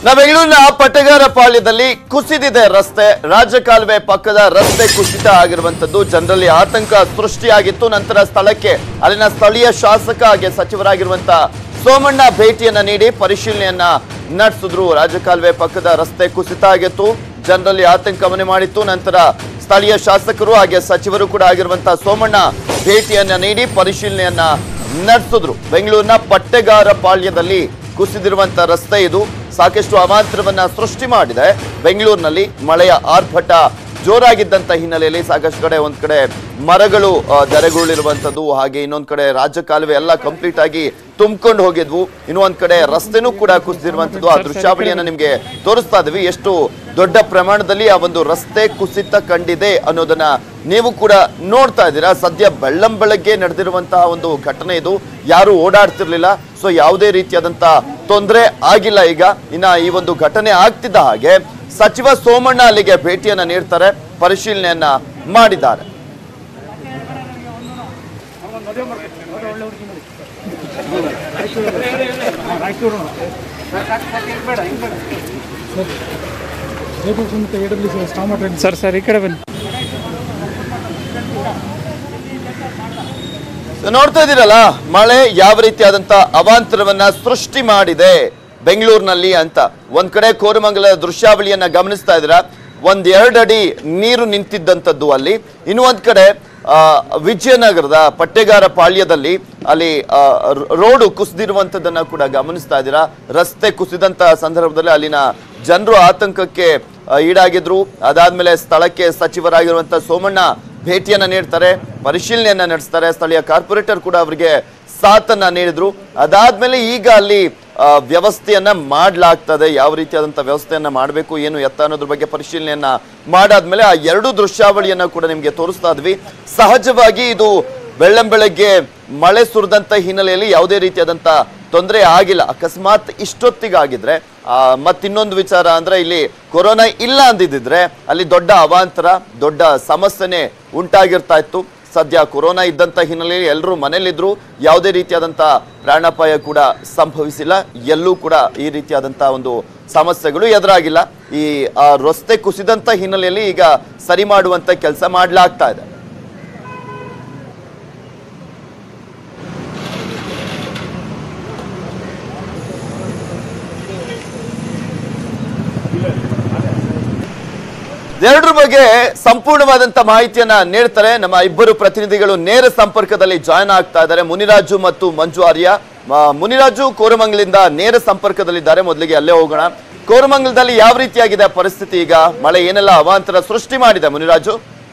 ನಾ ಬೆಂಗಳೂರಿನ ಪಟ್ಟಗಾರ ಪಾಳ್ಯದಲ್ಲಿ ಕುಸಿದಿದೆ ರಸ್ತೆ ರಾಜಕಾಲುವೆ ಪಕ್ಕದ ರಸ್ತೆ ಕುಸಿತ ಆಗಿರುವಂತದ್ದು ಜನರಲ್ಲಿ ಆತಂಕ ಸೃಷ್ಟಿಯಾಗಿತ್ತು ನಂತರ ಸ್ಥಳಕ್ಕೆ ಅಲ್ಲಿನ ಸ್ಥಳೀಯ ಶಾಸಕ ಹಾಗೆ ಸಚಿವರಾಗಿರುವಂತ ಸೋಮಣ್ಣ ಭೇಟಿಯನ್ನ ನೀಡಿ ಪರಿಶೀಲನೆಯನ್ನ ನಡೆಸಿದ್ರು ರಾಜಕಾಲುವೆ ಪಕ್ಕದ ರಸ್ತೆ ಕುಸಿತ ಆಗಿತ್ತು ಜನರಲ್ಲಿ ಆತಂಕ ಮನೆ ಮಾಡಿತ್ತು ನಂತರ ಸ್ಥಳೀಯ ಶಾಸಕರು ಹಾಗೆ ಸಚಿವರು ಕೂಡ ಆಗಿರುವಂತಹ ಸೋಮಣ್ಣ ಭೇಟಿಯನ್ನ ನೀಡಿ ಪರಿಶೀಲನೆಯನ್ನ ನಡೆಸಿದ್ರು ಬೆಂಗಳೂರಿನ ಪಟ್ಟೆಗಾರ ಪಾಳ್ಯದಲ್ಲಿ ಕುಸಿದಿರುವಂತ ರಸ್ತೆ ಇದು ಸಾಕಷ್ಟು ಅವಾಂತರವನ್ನ ಸೃಷ್ಟಿ ಮಾಡಿದೆ ಬೆಂಗಳೂರಿನಲ್ಲಿ ಮಳೆಯ ಆರ್ಭಟ ಜೋರಾಗಿದ್ದಂತ ಹಿನ್ನೆಲೆಯಲ್ಲಿ ಸಾಕಷ್ಟು ಕಡೆ ಒಂದ್ ಕಡೆ ಮರಗಳು ಆ, ಧರೆಗುರುಳಿರುವಂತದ್ದು ಹಾಗೆ ಇನ್ನೊಂದ್ ಕಡೆ ರಾಜಕಾಲುವೆ ಎಲ್ಲ ಕಂಪ್ಲೀಟ್ ಆಗಿ ತುಂಬಿಕೊಂಡು ಹೋಗಿದ್ವು ಇನ್ನು ಒಂದ್ ಕಡೆ ರಸ್ತೆನೂ ಕೂಡ ಕುಸಿದಿರುವಂತದ್ದು ಆ ದೃಶ್ಯಾವಳಿಯನ್ನ ನಿಮ್ಗೆ ತೋರಿಸ್ತಾ ಇದ್ವಿ ಎಷ್ಟು ದೊಡ್ಡ ಪ್ರಮಾಣದಲ್ಲಿ ಆ ಒಂದು ರಸ್ತೆ ಕುಸಿತ ಕಂಡಿದೆ ಅನ್ನೋದನ್ನ ನೀವು ಕೂಡ ನೋಡ್ತಾ ಇದ್ದೀರಾ ಸದ್ಯ ಬೆಳ್ಳಂ ಬೆಳಗ್ಗೆ ನಡೆದಿರುವಂತಹ ಒಂದು ಘಟನೆ ಇದು ಯಾರು ಓಡಾಡ್ತಿರ್ಲಿಲ್ಲ ಸೊ ಯಾವುದೇ ರೀತಿಯಾದಂತ ತೊಂದರೆ ಆಗಿಲ್ಲ ಈಗ ಇನ್ನ ಈ ಒಂದು ಘಟನೆ ಆಗ್ತಿದ್ದ ಹಾಗೆ ಸಚಿವ ಸೋಮಣ್ಣ ಅಲ್ಲಿಗೆ ಭೇಟಿಯನ್ನ ನೀಡ್ತಾರೆ ಪರಿಶೀಲನೆಯನ್ನ ಮಾಡಿದ್ದಾರೆ ಸರ್ ಸರ್ ಈ ಕಡೆ ಬನ್ನಿ ನೋಡ್ತಾ ಇದ್ದೀರಲ್ಲ ಮಳೆ ಯಾವ ರೀತಿಯಾದಂತ ಅವಾಂತರವನ್ನ ಸೃಷ್ಟಿ ಮಾಡಿದೆ ಬೆಂಗಳೂರಿನಲ್ಲಿ ಅಂತ ಒಂದ್ ಕಡೆ ಕೋರಮಂಗಲ ದೃಶ್ಯಾವಳಿಯನ್ನ ಗಮನಿಸ್ತಾ ಇದ್ದೀರಾ ಒಂದ್ ಎರಡು ಅಡಿ ನೀರು ನಿಂತಿದ್ದಂಥದ್ದು ಅಲ್ಲಿ ಇನ್ನು ಒಂದ್ ಕಡೆ ಆ, ವಿಜಯನಗರದ ಪಟ್ಟೆಗಾರ ಪಾಳ್ಯದಲ್ಲಿ ಅಲ್ಲಿ ಆ, ರ- ರೋಡು ಕುಸಿದಿರುವಂತದ್ದನ್ನ ಕೂಡ ಗಮನಿಸ್ತಾ ಇದ್ದೀರಾ ರಸ್ತೆ ಕುಸಿದಂತ ಸಂದರ್ಭದಲ್ಲಿ ಅಲ್ಲಿನ ಜನರು ಆತಂಕಕ್ಕೆ ಆ, ಈಡಾಗಿದ್ರು ಅದಾದ್ಮೇಲೆ ಸ್ಥಳಕ್ಕೆ ಸಚಿವರಾಗಿರುವಂತ ಸೋಮಣ್ಣ ಭೇಟಿಯನ್ನ ನೀಡ್ತಾರೆ ಪರಿಶೀಲನೆಯನ್ನ ನಡೆಸ್ತಾರೆ ಸ್ಥಳೀಯ ಕಾರ್ಪೊರೇಟರ್ ಕೂಡ ಅವರಿಗೆ ಸಾಥನ್ನ ನೀಡಿದ್ರು ಅದಾದ್ಮೇಲೆ ಈಗ ಅಲ್ಲಿ ಆ, ವ್ಯವಸ್ಥೆಯನ್ನ ಮಾಡ್ಲಾಗ್ತದೆ ಯಾವ ರೀತಿಯಾದಂತ ವ್ಯವಸ್ಥೆಯನ್ನ ಮಾಡಬೇಕು ಏನು ಎತ್ತ ಅನ್ನೋದ್ರ ಬಗ್ಗೆ ಪರಿಶೀಲನೆಯನ್ನ ಮಾಡಾದ್ಮೇಲೆ ಆ ಎರಡು ದೃಶ್ಯಾವಳಿಯನ್ನ ಕೂಡ ನಿಮ್ಗೆ ತೋರಿಸ್ತಾ ಇದ್ವಿ ಸಹಜವಾಗಿ ಇದು ಬೆಳ್ಳಂ ಬೆಳಗ್ಗೆ ಮಳೆ ಸುರಿದಂತ ಹಿನ್ನೆಲೆಯಲ್ಲಿ ಯಾವುದೇ ರೀತಿಯಾದಂತ ತೊಂದರೆ ಆಗಿಲ್ಲ ಅಕಸ್ಮಾತ್ ಇಷ್ಟೊತ್ತಿಗಾಗಿದ್ರೆ ಆ, ಮತ್ತಿನ್ನೊಂದು ವಿಚಾರ ಅಂದ್ರೆ ಇಲ್ಲಿ ಕೊರೋನಾ ಇಲ್ಲ ಅಂದಿದ್ರೆ ಅಲ್ಲಿ ದೊಡ್ಡ ಅವಾಂತರ ದೊಡ್ಡ ಸಮಸ್ಯೆನೆ ಉಂಟಾಗಿರ್ತಾ ಇತ್ತು ಸದ್ಯ ಕೊರೋನಾ ಇದ್ದಂತ ಹಿನ್ನೆಲೆಯಲ್ಲಿ ಎಲ್ಲರೂ ಮನೇಲಿದ್ರು ಯಾವುದೇ ರೀತಿಯಾದಂತ ಪ್ರಾಣಾಪಾಯ ಕೂಡ ಸಂಭವಿಸಿಲ್ಲ ಎಲ್ಲೂ ಕೂಡ ಈ ರೀತಿಯಾದಂತ ಒಂದು ಸಮಸ್ಯೆಗಳು ಎದುರಾಗಿಲ್ಲ ಈ ಆ, ರಸ್ತೆ ಕುಸಿದಂತ ಹಿನ್ನೆಲೆಯಲ್ಲಿ ಈಗ ಸರಿ ಮಾಡುವಂತ ಕೆಲಸ ಮಾಡ್ಲಾಗ್ತಾ ಇದೆ ಎರಡರ ಬಗ್ಗೆ ಸಂಪೂರ್ಣವಾದಂತ ಮಾಹಿತಿಯನ್ನ ನೀಡ್ತಾರೆ ನಮ್ಮ ಇಬ್ಬರು ಪ್ರತಿನಿಧಿಗಳು ನೇರ ಸಂಪರ್ಕದಲ್ಲಿ ಜಾಯ್ನ್ ಆಗ್ತಾ ಇದ್ದಾರೆ ಮುನಿರಾಜು ಮತ್ತು ಮಂಜು ಆರ್ಯ ಮ- ಮುನಿರಾಜು ಕೋರಮಂಗಲಿಂದ ನೇರ ಸಂಪರ್ಕದಲ್ಲಿದ್ದಾರೆ ಮೊದಲಿಗೆ ಅಲ್ಲೇ ಹೋಗೋಣ ಕೋರಮಂಗಲದಲ್ಲಿ ಯಾವ ರೀತಿಯಾಗಿದೆ ಪರಿಸ್ಥಿತಿ ಈಗ ಮಳೆ ಏನೆಲ್ಲ ಅವಾಂತರ ಸೃಷ್ಟಿ ಮಾಡಿದೆ ಮುನಿರಾಜು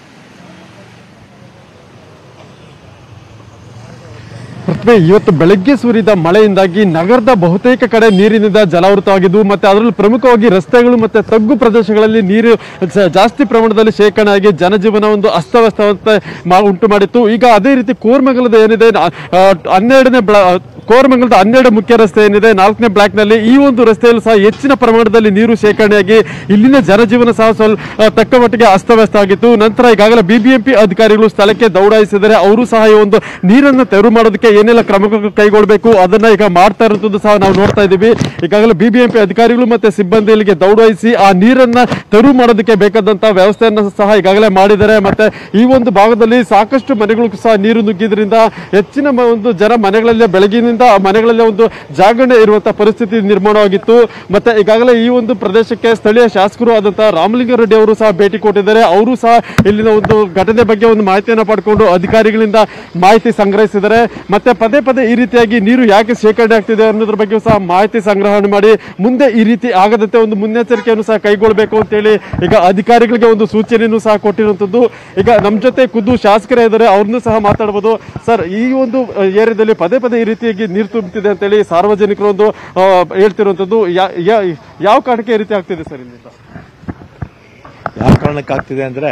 ಪ್ರತಿಭೆ ಇವತ್ತು ಬೆಳಗ್ಗೆ ಸುರಿದ ಮಳೆಯಿಂದಾಗಿ ನಗರದ ಬಹುತೇಕ ಕಡೆ ನೀರಿನಿಂದ ಜಲಾವೃತವಾಗಿದ್ದು ಮತ್ತೆ ಅದರಲ್ಲಿ ಪ್ರಮುಖವಾಗಿ ರಸ್ತೆಗಳು ಮತ್ತೆ ತಗ್ಗು ಪ್ರದೇಶಗಳಲ್ಲಿ ನೀರು ಜ- ಜಾಸ್ತಿ ಪ್ರಮಾಣದಲ್ಲಿ ಶೇಖರಣೆ ಆಗಿ ಜನಜೀವನ ಒಂದು ಅಸ್ತವ್ಯಸ್ತವಂತೆ ಮಾ- ಉಂಟು ಮಾಡಿತ್ತು ಈಗ ಅದೇ ರೀತಿ ಕೋರ್ಮಂಗಲದ ಏನಿದೆ ನಾ- ಆ, ಹನ್ನೆರಡನೇ ಬ್ಲಾ ಕೋರಮಂಗಲದ ಹನ್ನೆರಡು ಮುಖ್ಯ ರಸ್ತೆ ಏನಿದೆ ನಾಲ್ಕನೇ ಬ್ಲಾಕ್ನಲ್ಲಿ ಈ ಒಂದು ರಸ್ತೆಯಲ್ಲೂ ಸಹ ಹೆಚ್ಚಿನ ಪ್ರಮಾಣದಲ್ಲಿ ನೀರು ಶೇಖರಣೆಯಾಗಿ ಇಲ್ಲಿನ ಜನಜೀವನ ಸಹ ಸ್ವಲ್ಪ ಆ, ತಕ್ಕ ಮಟ್ಟಿಗೆ ಅಸ್ತವ್ಯಸ್ತ ಆಗಿತ್ತು ನಂತರ ಈಗಾಗಲೇ ಬಿಬಿಎಂಪಿ ಅಧಿಕಾರಿಗಳು ಸ್ಥಳಕ್ಕೆ ದೌಡಾಯಿಸಿದರೆ ಅವರು ಸಹ ಈ ಒಂದು ನೀರನ್ನು ತೆರವು ಮಾಡೋದಕ್ಕೆ ಏನೆಲ್ಲ ಕ್ರಮಗಳು ಕೈಗೊಳ್ಳಬೇಕು ಅದನ್ನ ಈಗ ಮಾಡ್ತಾ ಇರುವಂತದ್ದು ಸಹ ನಾವು ನೋಡ್ತಾ ಇದ್ದೀವಿ ಈಗಾಗಲೇ ಬಿಬಿಎಂಪಿ ಅಧಿಕಾರಿಗಳು ಮತ್ತೆ ಸಿಬ್ಬಂದಿ ಇಲ್ಲಿಗೆ ದೌಡಾಯಿಸಿ ಆ ನೀರನ್ನ ತೆರವು ಮಾಡೋದಕ್ಕೆ ಬೇಕಾದಂತಹ ವ್ಯವಸ್ಥೆಯನ್ನು ಸಹ ಈಗಾಗಲೇ ಮಾಡಿದ್ದಾರೆ ಮತ್ತೆ ಈ ಒಂದು ಭಾಗದಲ್ಲಿ ಸಾಕಷ್ಟು ಮನೆಗಳು ಸಹ ನೀರು ನುಗ್ಗಿದ್ರಿಂದ ಹೆಚ್ಚಿನ ಮ- ಒಂದು ಜನ ಮನೆಗಳಲ್ಲೇ ಬೆಳಗಿನಿಂದ ಆ ಮನೆಗಳಲ್ಲೇ ಒಂದು ಜಾಗರಣೆ ಇರುವಂತಹ ಪರಿಸ್ಥಿತಿ ನಿರ್ಮಾಣವಾಗಿತ್ತು ಮತ್ತೆ ಈಗಾಗಲೇ ಈ ಒಂದು ಪ್ರದೇಶಕ್ಕೆ ಸ್ಥಳೀಯ ಶಾಸಕರು ಆದಂತಹ ರಾಮಲಿಂಗಾರೆಡ್ಡಿ ಅವರು ಸಹ ಭೇಟಿ ಕೊಟ್ಟಿದ್ದಾರೆ ಅವರು ಸಹ ಇಲ್ಲಿನ ಒಂದು ಘಟನೆ ಬಗ್ಗೆ ಒಂದು ಮಾಹಿತಿಯನ್ನು ಪಡ್ಕೊಂಡು ಅಧಿಕಾರಿಗಳಿಂದ ಮಾಹಿತಿ ಸಂಗ್ರಹಿಸಿದ್ದಾರೆ ಮತ್ತೆ ಪದೇ ಪದೇ ಈ ರೀತಿಯಾಗಿ ನೀರು ಯಾಕೆ ಶೇಖರಣೆ ಆಗ್ತಿದೆ ಅನ್ನೋದ್ರ ಬಗ್ಗೆ ಸಹ ಮಾಹಿತಿ ಸಂಗ್ರಹಣೆ ಮಾಡಿ ಮುಂದೆ ಈ ರೀತಿ ಆಗದಂತೆ ಒಂದು ಮುನ್ನೆಚ್ಚರಿಕೆಯನ್ನು ಸಹ ಕೈಗೊಳ್ಳಬೇಕು ಅಂತೇಳಿ ಈಗ ಅಧಿಕಾರಿಗಳಿಗೆ ಒಂದು ಸೂಚನೆಯನ್ನು ಸಹ ಕೊಟ್ಟಿರುವಂತದ್ದು ಈಗ ನಮ್ಮ ಜೊತೆ ಖುದ್ದು ಶಾಸಕರೇ ಇದ್ದಾರೆ ಅವ್ರನ್ನೂ ಸಹ ಮಾತಾಡ್ಬೋದು ಸರ್ ಈ ಒಂದು ಅಹ್, ಏರಿಯಾದಲ್ಲಿ ಪದೇ ಪದೇ ಈ ರೀತಿಯಾಗಿ ನೀರು ತುಂಬುತ್ತಿದೆ ಅಂತೇಳಿ ಸಾರ್ವಜನಿಕರು ಒಂದು ಅಹ್, ಹೇಳ್ತಿರುವಂತದ್ದು ಯಾ- ಯಾ- ಯಾವ ಕಾರಣಕ್ಕೆ ಈ ರೀತಿ ಆಗ್ತಿದೆ ಸರ್ ಇಲ್ಲಿಂದ ಯಾವ ಕಾರಣಕ್ಕಾಗ್ತಿದೆ ಅಂದರೆ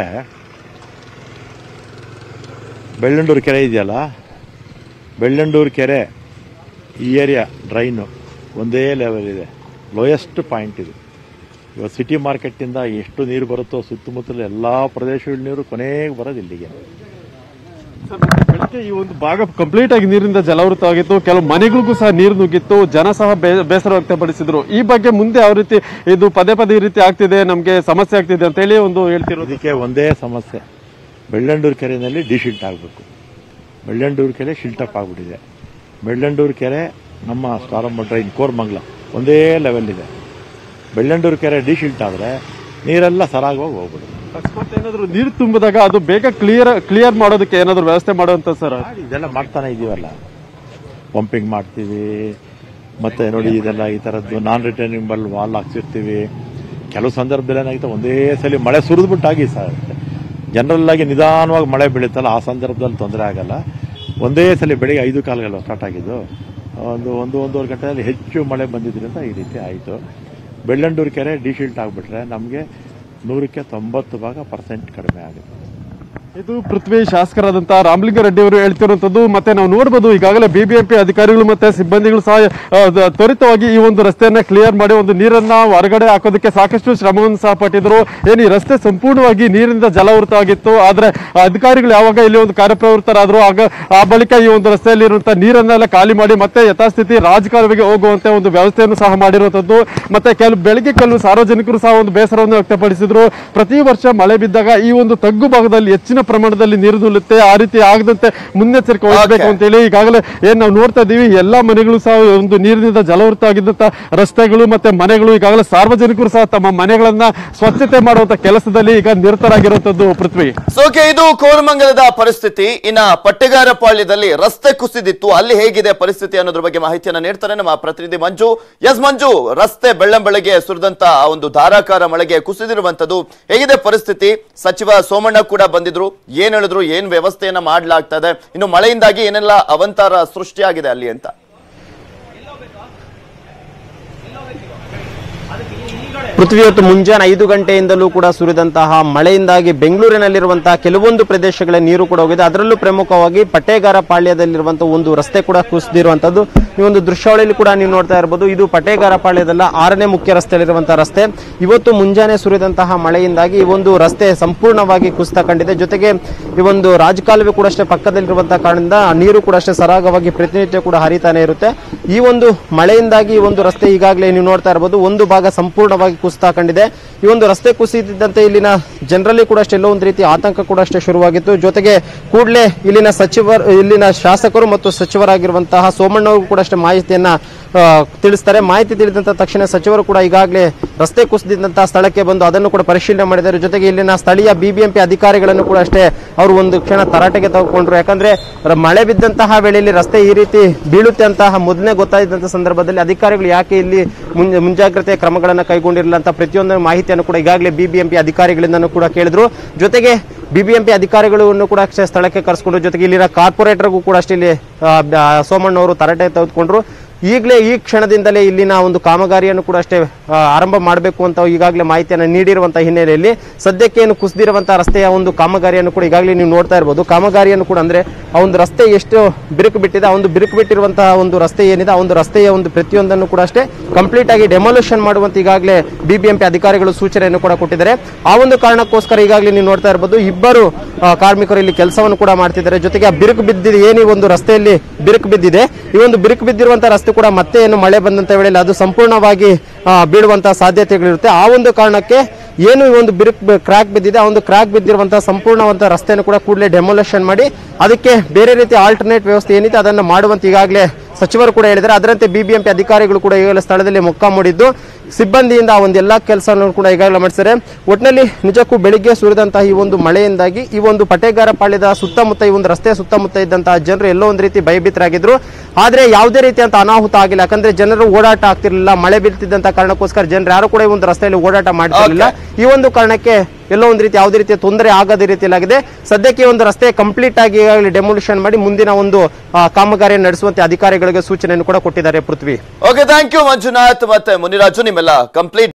ಬೆಳ್ಳಂಡೂರು ಕೆರೆ ಇದೆಯಲ್ಲ ಬೆಳ್ಳಂಡೂರು ಕೆರೆ ಈ ಏರಿಯಾ ಡ್ರೈನು ಒಂದೇ ಲೆವೆಲ್ ಇದೆ ಲೋಯೆಸ್ಟ್ ಪಾಯಿಂಟ್ ಇದು ಇವತ್ತು ಸಿಟಿ ಮಾರ್ಕೆಟ್ಟಿಂದ ಎಷ್ಟು ನೀರು ಬರುತ್ತೋ ಸುತ್ತಮುತ್ತಲ ಎಲ್ಲ ಪ್ರದೇಶಗಳ ನೀರು ಕೊನೆಗೆ ಬರೋದು ಇಲ್ಲಿಗೆ ಸರ್, ಬೆಳಗ್ಗೆ ಓಕೆ, ಈ ಒಂದು ಭಾಗ ಕಂಪ್ಲೀಟ್ ಆಗಿ ನೀರಿನಿಂದ ಜಲಾವೃತವಾಗಿತ್ತು ಕೆಲವು ಮನೆಗಳಿಗೂ ಸಹ ನೀರು ನುಗ್ಗಿತ್ತು ಜನ ಸಹ ಬೇ- ಬೇಸರ ವ್ಯಕ್ತಪಡಿಸಿದ್ರು ಈ ಬಗ್ಗೆ ಮುಂದೆ ಯಾವ ರೀತಿ ಇದು ಪದೇ ಪದೇ ಈ ರೀತಿ ಆಗ್ತಿದೆ ನಮ್ಗೆ ಸಮಸ್ಯೆ ಆಗ್ತಿದೆ ಅಂತ ಹೇಳಿ ಒಂದು ಹೇಳ್ತಿರೋದು ಇದಕ್ಕೆ ಒಂದೇ ಸಮಸ್ಯೆ ಬೆಳ್ಳಂಡೂರು ಕೆರೆಯಲ್ಲಿ ಡಿಶಿಲ್ಟ್ ಆಗಬೇಕು ಬೆಳ್ಳಂಡೂರು ಕೆರೆ ಶಿಲ್ಟಪ್ ಆಗ್ಬಿಟ್ಟಿದೆ ಬೆಳ್ಳಂಡೂರು ಕೆರೆ ನಮ್ಮ ಸ್ಟಾರಮ್ಮ ಡ್ರೈನ್ ಕೋರ್ಮಂಗ್ಲ ಒಂದೇ ಲೆವೆಲ್ ಇದೆ ಬೆಳ್ಳಂಡೂರು ಕೆರೆ ಡಿಶಿಲ್ಟ್ ಆದರೆ ನೀರೆಲ್ಲ ಸರಾಗವಾಗಿ ಹೋಗ್ಬಿಡುತ್ತೆ ಅಕಸ್ಮಾತ್ ಏನಾದ್ರು ನೀರು ತುಂಬಿದಾಗ ಅದು ಬೇಗ ಕ್ಲಿಯರ್ ಕ್ಲಿಯರ್ ಮಾಡೋದಕ್ಕೆ ಏನಾದ್ರು ವ್ಯವಸ್ಥೆ ಮಾಡುವಂತ ಸರ್ ಮಾಡಿ ಇದೆಲ್ಲ ಮಾಡ್ತಾನೆ ಇದೀವಲ್ಲ ಪಂಪಿಂಗ್ ಮಾಡ್ತೀವಿ ಮತ್ತೆ ನೋಡಿ ಇದೆಲ್ಲ ಈ ತರದ್ದು ನಾನ್ ರಿಟರ್ನಿಂಗ್ ಬಲ್ ವಾಲ್ ಹಾಕ್ಸಿರ್ತೀವಿ ಕೆಲವು ಸಂದರ್ಭದಲ್ಲಿ ಏನಾಗುತ್ತೆ ಒಂದೇ ಸಲ ಮಳೆ ಸುರಿದ್ಬಿಟ್ಟಾಗಿ ಸರ್ ಜನರಲ್ ಆಗಿ ನಿಧಾನವಾಗಿ ಮಳೆ ಬೀಳುತ್ತಲ್ಲ ಆ ಸಂದರ್ಭದಲ್ಲಿ ತೊಂದರೆ ಆಗಲ್ಲ ಒಂದೇ ಸಲ ಬೆಳಿಗ್ಗೆ ಐದು ಕಾಲಗಳು ಸ್ಟಾರ್ಟ್ ಆಗಿದ್ದು ಒಂದು ಒಂದು ಒಂದೂವರೆ ಗಂಟೆಯಲ್ಲಿ ಹೆಚ್ಚು ಮಳೆ ಬಂದಿದ್ರಿಂದ ಈ ರೀತಿ ಆಯಿತು ಬೆಳ್ಳಂಡೂರು ಕೆರೆ ಡಿಶಿಲ್ಟ್ ಆಗಿಬಿಟ್ರೆ ನಮಗೆ ನೂರಕ್ಕೆ ತೊಂಬತ್ತು ಭಾಗ ಪರ್ಸೆಂಟ್ ಕಡಿಮೆ ಆಗುತ್ತೆ ಇದು ಪೃಥ್ವಿ ಶಾಸಕರಾದಂತಹ ರಾಮಲಿಂಗಾರೆಡ್ಡಿ ಅವರು ಹೇಳ್ತಿರುವಂತದ್ದು ಮತ್ತೆ ನಾವು ನೋಡಬಹುದು ಈಗಾಗಲೇ ಬಿಬಿಎಂಪಿ ಅಧಿಕಾರಿಗಳು ಮತ್ತೆ ಸಿಬ್ಬಂದಿಗಳು ಸಹ ಆ, ದ- ತ್ವರಿತವಾಗಿ ಈ ಒಂದು ರಸ್ತೆಯನ್ನ ಕ್ಲಿಯರ್ ಮಾಡಿ ಒಂದು ನೀರನ್ನ ಹೊರಗಡೆ ಹಾಕೋದಕ್ಕೆ ಸಾಕಷ್ಟು ಶ್ರಮವನ್ನು ಸಹ ಪಟ್ಟಿದ್ರು ಏನು ಈ ರಸ್ತೆ ಸಂಪೂರ್ಣವಾಗಿ ನೀರಿನಿಂದ ಜಲಾವೃತವಾಗಿತ್ತು ಆದ್ರೆ ಆ ಅಧಿಕಾರಿಗಳು ಯಾವಾಗ ಇಲ್ಲಿ ಒಂದು ಕಾರ್ಯಪ್ರವೃತ್ತರಾದ್ರು ಆಗ ಆ ಬಳಿಕ ಈ ಒಂದು ರಸ್ತೆಯಲ್ಲಿ ಇರುವಂತಹ ನೀರನ್ನೆಲ್ಲ ಖಾಲಿ ಮಾಡಿ ಮತ್ತೆ ಯಥಾಸ್ಥಿತಿ ರಾಜಕಾಲುವೆಗೆ ಹೋಗುವಂತೆ ಒಂದು ವ್ಯವಸ್ಥೆಯನ್ನು ಸಹ ಮಾಡಿರುವಂತದ್ದು ಮತ್ತೆ ಕೆಲವು ಬೆಳಗ್ಗೆ ಕೆಲವು ಸಾರ್ವಜನಿಕರು ಸಹ ಒಂದು ಬೇಸರವನ್ನು ವ್ಯಕ್ತಪಡಿಸಿದ್ರು ಪ್ರತಿ ವರ್ಷ ಮಳೆ ಬಿದ್ದಾಗ ಈ ಒಂದು ತಗ್ಗು ಭಾಗದಲ್ಲಿ ಹೆಚ್ಚಿನ ಪ್ರಮಾಣದಲ್ಲಿ ನೀರು ನಿಲ್ಲುತ್ತೆ ಆ ರೀತಿ ಆಗದಂತೆ ಮುನ್ನೆಚ್ಚರಿಕೆ ವಹಿಸಬೇಕು Okay. ಅಂತೇಳಿ ಈಗಾಗಲೇ ಏನ್ ನಾವು ನೋಡ್ತಾ ಇದೀವಿ ಎಲ್ಲಾ ಮನೆಗಳು ಸಹ ಒಂದು ನೀರಿನಿಂದ ಜಲವೃತ ಆಗಿದ್ದಂತ ರಸ್ತೆಗಳು ಮತ್ತೆ ಮನೆಗಳು ಈಗಾಗಲೇ ಸಾರ್ವಜನಿಕರು ಸಹ ತಮ್ಮ ಮನೆಗಳನ್ನ ಸ್ವಚ್ಛತೆ ಮಾಡುವಂತ ಕೆಲಸದಲ್ಲಿ ಈಗ ನಿರತರಾಗಿರುವಂತದ್ದು ಪೃಥ್ವಿ ಓಕೆ ಇದು ಕೋರಮಂಗಲದ ಪರಿಸ್ಥಿತಿ ಇನ್ನ ಪಟ್ಟೆಗಾರಪಾಳ್ಯದಲ್ಲಿ ರಸ್ತೆ ಕುಸಿದಿತ್ತು ಅಲ್ಲಿ ಹೇಗಿದೆ ಪರಿಸ್ಥಿತಿ ಅನ್ನೋದ್ರ ಬಗ್ಗೆ ಮಾಹಿತಿಯನ್ನ ನೀಡ್ತಾರೆ ನಮ್ಮ ಪ್ರತಿನಿಧಿ ಮಂಜು ಎಸ್ ಮಂಜು ರಸ್ತೆ ಬೆಳ್ಳಂಬೆಳಗ್ಗೆ ಸುರಿದಂತ ಆ ಒಂದು ಧಾರಾಕಾರ ಮಳೆಗೆ ಕುಸಿದಿರುವಂತದ್ದು ಹೇಗಿದೆ ಪರಿಸ್ಥಿತಿ ಸಚಿವ ಸೋಮಣ್ಣ ಕೂಡ ಬಂದಿದ್ರು ಏನ್ ಹೇಳಿದ್ರು ಏನ್ ವ್ಯವಸ್ಥೆಯನ್ನ ಮಾಡ್ಲಾಗ್ತಾ ಇದೆ ಇನ್ನು ಮಳೆಯಿಂದಾಗಿ ಏನೆಲ್ಲ ಅವಂತಾರ ಸೃಷ್ಟಿಯಾಗಿದೆ ಅಲ್ಲಿ ಅಂತ ಪೃಥ್ವಿ ಇವತ್ತು ಮುಂಜಾನೆ ಐದು ಗಂಟೆಯಿಂದಲೂ ಕೂಡ ಸುರಿದಂತಹ ಮಳೆಯಿಂದಾಗಿ ಬೆಂಗಳೂರಿನಲ್ಲಿರುವಂತಹ ಕೆಲವೊಂದು ಪ್ರದೇಶಗಳ ನೀರು ಕೂಡ ಹೋಗಿದೆ ಅದರಲ್ಲೂ ಪ್ರಮುಖವಾಗಿ ಪಟ್ಟೇಗಾರ ಪಾಳ್ಯದಲ್ಲಿರುವಂತಹ ಒಂದು ರಸ್ತೆ ಕೂಡ ಕುಸಿದಿರುವಂತದ್ದು ಈ ಒಂದು ದೃಶ್ಯಾವಳಿಯಲ್ಲಿ ಕೂಡ ನೀವು ನೋಡ್ತಾ ಇರಬಹುದು ಇದು ಪಟ್ಟೇಗಾರ ಪಾಳ್ಯದಲ್ಲ ಆರನೇ ಮುಖ್ಯ ರಸ್ತೆಯಲ್ಲಿರುವಂತಹ ರಸ್ತೆ ಇವತ್ತು ಮುಂಜಾನೆ ಸುರಿದಂತಹ ಮಳೆಯಿಂದಾಗಿ ಈ ಒಂದು ರಸ್ತೆ ಸಂಪೂರ್ಣವಾಗಿ ಕುಸಿತ ಕಂಡಿದೆ ಜೊತೆಗೆ ಈ ಒಂದು ರಾಜಕಾಲುವೆ ಕೂಡ ಅಷ್ಟೇ ಪಕ್ಕದಲ್ಲಿರುವಂತಹ ಕಾರಣದಿಂದ ಆ ನೀರು ಕೂಡ ಅಷ್ಟೇ ಸರಾಗವಾಗಿ ಪ್ರತಿನಿತ್ಯ ಕೂಡ ಹರಿತಾನೆ ಇರುತ್ತೆ ಈ ಒಂದು ಮಳೆಯಿಂದಾಗಿ ಈ ಒಂದು ರಸ್ತೆ ಈಗಾಗಲೇ ನೀವು ನೋಡ್ತಾ ಇರಬಹುದು ಒಂದು ಭಾಗ ಸಂಪೂರ್ಣವಾಗಿ ಕುಸಿತ ಕಂಡಿದೆ ಈ ಒಂದು ರಸ್ತೆ ಕುಸಿದಿದ್ದಂತೆ ಇಲ್ಲಿನ ಜನರಲ್ಲಿ ಕೂಡ ಅಷ್ಟೇ ಎಲ್ಲೋ ಒಂದು ರೀತಿ ಆತಂಕ ಕೂಡ ಅಷ್ಟೇ ಶುರುವಾಗಿತ್ತು ಜೊತೆಗೆ ಕೂಡಲೇ ಇಲ್ಲಿನ ಸಚಿವರು ಇಲ್ಲಿನ ಶಾಸಕರು ಮತ್ತು ಸಚಿವರಾಗಿರುವಂತಹ ಸೋಮಣ್ಣ ಅವರು ಕೂಡ ಅಷ್ಟೇ ಮಾಹಿತಿಯನ್ನ ಆ, ತಿಳಿಸ್ತಾರೆ ಮಾಹಿತಿ ತಿಳಿದಂತ ತಕ್ಷಣ ಸಚಿವರು ಕೂಡ ಈಗಾಗಲೇ ರಸ್ತೆ ಕುಸಿದಿದ್ದಂತಹ ಸ್ಥಳಕ್ಕೆ ಬಂದು ಅದನ್ನು ಕೂಡ ಪರಿಶೀಲನೆ ಮಾಡಿದ್ದಾರೆ ಜೊತೆಗೆ ಇಲ್ಲಿನ ಸ್ಥಳೀಯ ಬಿಬಿಎಂಪಿ ಅಧಿಕಾರಿಗಳನ್ನು ಕೂಡ ಅಷ್ಟೇ ಅವರು ಒಂದು ಕ್ಷಣ ತರಾಟೆಗೆ ತಗೊಂಡ್ರು ಯಾಕಂದ್ರೆ ರ- ಮಳೆ ಬಿದ್ದಂತಹ ವೇಳೆಯಲ್ಲಿ ರಸ್ತೆ ಈ ರೀತಿ ಬೀಳುತ್ತೆ ಅಂತ ಮೊದಲನೇ ಗೊತ್ತಾಯಿದ್ದಂತ ಸಂದರ್ಭದಲ್ಲಿ ಅಧಿಕಾರಿಗಳು ಯಾಕೆ ಇಲ್ಲಿ ಮುನ್- ಮುಂಜಾಗ್ರತೆ ಕ್ರಮಗಳನ್ನು ಕೈಗೊಂಡಿರಲಿಲ್ಲ ಅಂತ ಪ್ರತಿಯೊಂದು ಮಾಹಿತಿಯನ್ನು ಕೂಡ ಈಗಾಗಲೇ ಬಿಬಿಎಂಪಿ ಅಧಿಕಾರಿಗಳಿಂದನೂ ಕೂಡ ಕೇಳಿದ್ರು ಜೊತೆಗೆ ಬಿಬಿಎಂಪಿ ಅಧಿಕಾರಿಗಳನ್ನು ಕೂಡ ಅಷ್ಟೇ ಸ್ಥಳಕ್ಕೆ ಕರೆಸ್ಕೊಂಡ್ರು ಜೊತೆಗೆ ಇಲ್ಲಿನ ಕಾರ್ಪೊರೇಟರ್ಗೂ ಕೂಡ ಅಷ್ಟೇ ಇಲ್ಲಿ ಆ, ಬ- ಸೋಮಣ್ಣವರು ತರಾಟೆ ತೆಗೆದುಕೊಂಡ್ರು ಈಗಲೇ ಈ ಕ್ಷಣದಿಂದಲೇ ಇಲ್ಲಿನ ಒಂದು ಕಾಮಗಾರಿಯನ್ನು ಕೂಡ ಅಷ್ಟೇ ಆ, ಆರಂಭ ಮಾಡಬೇಕು ಅಂತ ಈಗಾಗಲೇ ಮಾಹಿತಿಯನ್ನು ನೀಡಿರುವಂತಹ ಹಿನ್ನೆಲೆಯಲ್ಲಿ ಸದ್ಯಕ್ಕೆ ಏನು ಕುಸಿದಿರುವಂತಹ ರಸ್ತೆಯ ಒಂದು ಕಾಮಗಾರಿಯನ್ನು ಕೂಡ ಈಗಾಗಲೇ ನೀವು ನೋಡ್ತಾ ಇರಬಹುದು ಕಾಮಗಾರಿಯನ್ನು ಕೂಡ ಅಂದ್ರೆ ಆ ಒಂದು ರಸ್ತೆ ಎಷ್ಟು ಬಿರುಕು ಬಿಟ್ಟಿದೆ ಆ ಒಂದು ಬಿರುಕು ಬಿಟ್ಟಿರುವಂತಹ ಒಂದು ರಸ್ತೆ ಏನಿದೆ ಆ ಒಂದು ರಸ್ತೆಯ ಒಂದು ಪ್ರತಿಯೊಂದನ್ನು ಕೂಡ ಅಷ್ಟೇ ಕಂಪ್ಲೀಟ್ ಆಗಿ ಡೆಮಾಲಿಷನ್ ಮಾಡುವಂತ ಈಗಾಗಲೇ ಬಿಬಿಎಂಪಿ ಅಧಿಕಾರಿಗಳು ಸೂಚನೆಯನ್ನು ಕೂಡ ಕೊಟ್ಟಿದ್ದಾರೆ ಆ ಒಂದು ಕಾರಣಕ್ಕೋಸ್ಕರ ಈಗಾಗಲೇ ನೀವು ನೋಡ್ತಾ ಇರಬಹುದು ಇಬ್ಬರು ಆ, ಕಾರ್ಮಿಕರು ಇಲ್ಲಿ ಕೆಲಸವನ್ನು ಕೂಡ ಮಾಡ್ತಿದ್ದಾರೆ ಜೊತೆಗೆ ಆ ಬಿರುಕು ಬಿದ್ದಿದೆ ಏನು ಈ ಒಂದು ರಸ್ತೆಯಲ್ಲಿ ಬಿರುಕು ಬಿದ್ದಿದೆ ಈ ಒಂದು ಬಿರುಕು ಬಿದ್ದಿರುವಂತಹ ರಸ್ತೆ ಕೂಡ ಮತ್ತೆ ಏನು ಮಳೆ ಬಂದಂತ ವೇಳೆಯಲ್ಲಿ ಅದು ಸಂಪೂರ್ಣವಾಗಿ ಆ, ಬೀಳುವಂತಹ ಸಾಧ್ಯತೆಗಳಿರುತ್ತೆ ಆ ಒಂದು ಕಾರಣಕ್ಕೆ ಏನು ಈ ಒಂದು ಬಿರುಕು ಕ್ರಾಕ್ ಬಿದ್ದಿದೆ ಆ ಒಂದು ಕ್ರಾಕ್ ಬಿದ್ದಿರುವಂತಹ ಸಂಪೂರ್ಣವಂತ ರಸ್ತೆಯನ್ನು ಕೂಡ ಕೂಡಲೇ ಡೆಮೊಲೇಷನ್ ಮಾಡಿ ಅದಕ್ಕೆ ಬೇರೆ ರೀತಿ ಆಲ್ಟರ್ನೇಟ್ ವ್ಯವಸ್ಥೆ ಏನಿದೆ ಅದನ್ನು ಮಾಡುವಂತ ಈಗಾಗಲೇ ಸಚಿವರು ಕೂಡ ಹೇಳಿದ್ದಾರೆ ಅದರಂತೆ ಬಿಬಿಎಂಪಿ ಅಧಿಕಾರಿಗಳು ಕೂಡ ಈಗಾಗಲೇ ಸ್ಥಳದಲ್ಲಿ ಮೊಕ್ಕಾಮೂಡಿದ್ದು ಸಿಬ್ಬಂದಿಯಿಂದ ಆ ಒಂದು ಎಲ್ಲಾ ಕೆಲಸವನ್ನು ಕೂಡ ಈಗಾಗಲೇ ಮಾಡಿದ್ದಾರೆ ಒಟ್ಟಿನಲ್ಲಿ ನಿಜಕ್ಕೂ ಬೆಳಿಗ್ಗೆ ಸುರಿದಂತಹ ಈ ಒಂದು ಮಳೆಯಿಂದಾಗಿ ಈ ಒಂದು ಪಟೇಗಾರ ಪಾಳ್ಯದ ಸುತ್ತಮುತ್ತ ಈ ಒಂದು ರಸ್ತೆಯ ಸುತ್ತಮುತ್ತ ಇದ್ದಂತಹ ಜನರು ಎಲ್ಲೋ ಒಂದು ರೀತಿ ಭಯಭೀತರಾಗಿದ್ರು ಆದ್ರೆ ಯಾವುದೇ ರೀತಿಯಂತ ಅನಾಹುತ ಆಗಿಲ್ಲ ಯಾಕಂದ್ರೆ ಜನರು ಓಡಾಟ ಆಗ್ತಿರ್ಲಿಲ್ಲ ಮಳೆ ಬೀಳ್ತಿದ್ದಂತ ಕಾರಣಕ್ಕೋಸ್ಕರ ಜನರು ಯಾರು ಕೂಡ ಈ ಒಂದು ರಸ್ತೆಯಲ್ಲಿ ಓಡಾಟ ಮಾಡ್ತಿರ್ಲಿಲ್ಲ ಈ ಒಂದು ಕಾರಣಕ್ಕೆ ಎಲ್ಲೋ ಒಂದು ರೀತಿ ಯಾವುದೇ ರೀತಿಯ ತೊಂದರೆ ಆಗದ ರೀತಿಯಲ್ಲಾಗಿದೆ ಸದ್ಯಕ್ಕೆ ಈ ಒಂದು ರಸ್ತೆ ಕಂಪ್ಲೀಟ್ ಆಗಿ ಈಗಾಗಲೇ ಡೆಮೊಲಿಷನ್ ಮಾಡಿ ಮುಂದಿನ ಒಂದು ಆ, ಕಾಮಗಾರಿಯನ್ನು ನಡೆಸುವಂತೆ ಅಧಿಕಾರಿಗಳಿಗೆ ಸೂಚನೆಯನ್ನು ಕೂಡ ಕೊಟ್ಟಿದ್ದಾರೆ Prithvi okay thank you Manjunath ಮತ್ತೆ ಮುನಿರಾಜು ನಿಮ್ಮೆಲ್ಲ ಕಂಪ್ಲೀಟ್